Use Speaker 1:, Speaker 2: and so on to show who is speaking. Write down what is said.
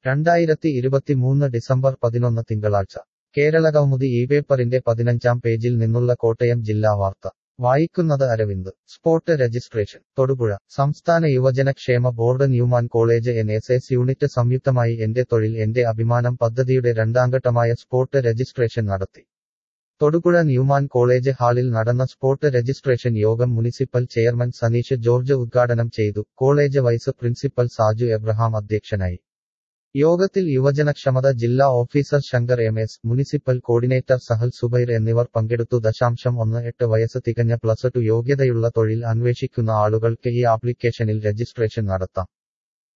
Speaker 1: രണ്ടായിരത്തി ഇരുപത്തിമൂന്ന് ഡിസംബർ പതിനൊന്ന് തിങ്കളാഴ്ച കേരളകൗമുദി ഈ പേപ്പറിന്റെ പതിനഞ്ചാം പേജിൽ നിന്നുള്ള കോട്ടയം ജില്ലാ വാർത്ത വായിക്കുന്നത് അരവിന്ദ് സ്പോട്ട് രജിസ്ട്രേഷൻ തൊടുപുഴ സംസ്ഥാന യുവജനക്ഷേമ board Newman college N S S unit സംയുക്തമായി എന്റെ തൊഴിൽ എന്റെ അഭിമാനം പദ്ധതിയുടെ രണ്ടാംഘട്ടമായ സ്പോട്ട് രജിസ്ട്രേഷൻ നടത്തി തൊടുപുഴ ന്യൂമാൻ കോളേജ് ഹാളിൽ നടന്ന സ്പോട്ട് രജിസ്ട്രേഷൻ യോഗം മുനിസിപ്പൽ ചെയർമാൻ സനീഷ് ജോർജ് ഉദ്ഘാടനം ചെയ്തു college vice principal Saju Abraham അധ്യക്ഷനായി യോഗത്തിൽ യുവജനക്ഷമത ജില്ലാ officer Shankar M S municipal coordinator Sahal Zubair എന്നിവർ പങ്കെടുത്തു ദശാംശം ഒന്ന് എട്ട് വയസ്സ് തികഞ്ഞ പ്ലസ് ടു യോഗ്യതയുള്ള തൊഴിൽ അന്വേഷിക്കുന്ന ആളുകൾക്ക് ഈ ആപ്ലിക്കേഷനിൽ രജിസ്ട്രേഷൻ നടത്താം